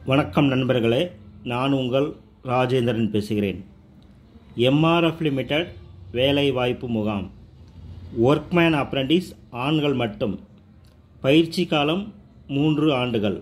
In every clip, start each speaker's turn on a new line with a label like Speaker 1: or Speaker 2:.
Speaker 1: வணக்கம் நண்பர்களே நான் உங்கள் ராஜேந்திரன் பேசுகிறேன் எம்ஆர்எஃப் லிமிடெட் வேலை வாய்ப்பு முகாம் ஒர்க்மேன் அப்ரண்டிஸ் ஆண்கள் மட்டும் பயிற்சி காலம் மூன்று ஆண்டுகள்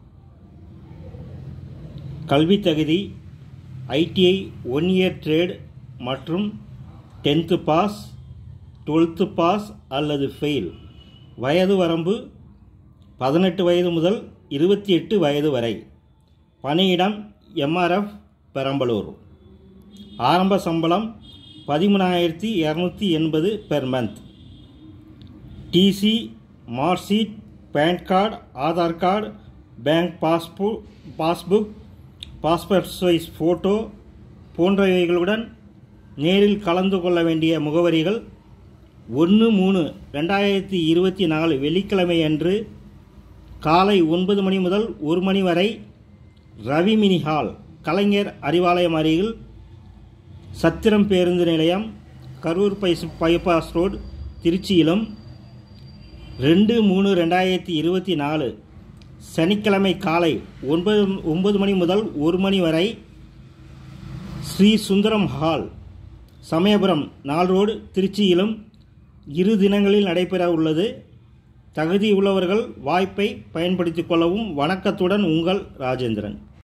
Speaker 1: கல்வி தகுதி ஐடிஐ ஒன் இயர் ட்ரேட் மற்றும் டென்த்து பாஸ் டுவெல்த்து பாஸ் அல்லது ஃபெயில் வயது வரம்பு பதினெட்டு வயது முதல் இருபத்தி எட்டு வயது வரை பணியிடம் எம்ஆர்எஃப் பெரம்பலூர் ஆரம்ப சம்பளம் பதிமூணாயிரத்தி இரநூத்தி எண்பது per month TC mark sheet PAN card Aadhaar card bank பாஸ்பு பாஸ்புக் பாஸ்போர்ட் சைஸ் ஃபோட்டோ போன்றவைகளுடன் நேரில் கலந்து கொள்ள வேண்டிய முகவரிகள் ஒன்று மூணு ரெண்டாயிரத்தி இருபத்தி நாலு வெள்ளிக்கிழமை அன்று காலை ஒன்பது மணி முதல் ஒரு மணி வரை ரவி மினி ஹால் கலைஞர் அறிவாலயம் அருகில் சத்திரம் பேருந்து நிலையம் கரூர் பைஸ் பைபாஸ் ரோடு திருச்சியிலும் ரெண்டு மூணு ரெண்டாயிரத்தி இருபத்தி நாலு சனிக்கிழமை காலை ஒன்பது ஒன்பது மணி முதல் ஒரு மணி வரை ஸ்ரீ சுந்தரம் ஹால் சமயபுரம் நாள் ரோடு திருச்சியிலும் இரு தினங்களில் நடைபெற உள்ளது தகுதி உள்ளவர்கள் வாய்ப்பை பயன்படுத்திக் கொள்ளவும் வணக்கத்துடன் உங்கள் ராஜேந்திரன்